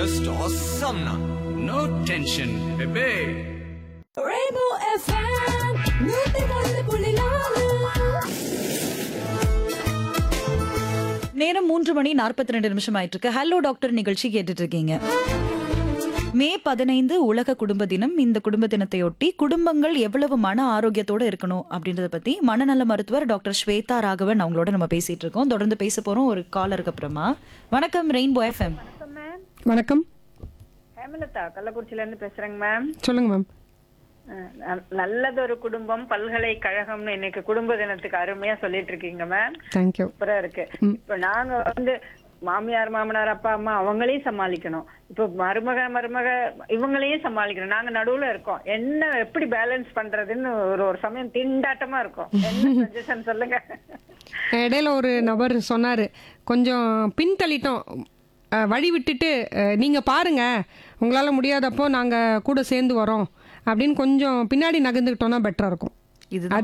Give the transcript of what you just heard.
just awesome na. No tension, bebe. Rainbow FM, நூத்தி நாலு புள்ளி நாலு. நேரம் மூன்று மணி நாற்பத்தி ரெண்டு நிமிஷம் ஆயிட்டு இருக்கு ஹலோ டாக்டர் நிகழ்ச்சி கேட்டுட்டு இருக்கீங்க மே பதினைந்து உலக குடும்ப தினம் இந்த குடும்ப தினத்தையொட்டி குடும்பங்கள் எவ்வளவு மன ஆரோக்கியத்தோட இருக்கணும் அப்படின்றத பத்தி மனநல மருத்துவர் டாக்டர் ஸ்வேதா ராகவன் அவங்களோட நம்ம பேசிட்டு இருக்கோம் தொடர்ந்து பேச போறோம் ஒரு காலருக்கு அப்புறமா வணக்கம் ரெயின்போ எஃப்எம் மேம் வணக்கம் ஹேமலதா கள்ளக்குறிச்சில இருந்து பேசுறேங்க மேம் சொல்லுங்க மேம் அஹ் நல்- நல்லதொரு குடும்பம் பல்கலைக்கழகம்னு இன்னைக்கு குடும்ப தினத்துக்கு அருமையா சொல்லிட்டு இருக்கீங்க மேம் தேங்க்யூ சூப்பரா இருக்கு இப்ப நாங்க வந்து மாமியார் மாமனார் அப்பா அம்மா அவங்களையும் சமாளிக்கணும் இப்ப மருமக மருமக இவங்களையும் சமாளிக்கணும் நாங்க நடுவுல இருக்கோம் என்ன எப்படி பேலன்ஸ் பண்றதுன்னு ஒரு ஒரு சமயம் திண்டாட்டமா இருக்கும் என்ன சஜஷன் சொல்லுங்க இடையில ஒரு நபர் சொன்னார் கொஞ்சம் பின்தள்ளிட்டோம் அஹ், வழி விட்டுட்டு அஹ், நீங்க பாருங்க உங்களால முடியாதப்போ நாங்க கூட சேர்ந்து வரோம் அப்படின்னு கொஞ்சம் பின்னாடி நகர்ந்துக்கிட்டோம்னா பெட்டரா இருக்கும் இதுதான்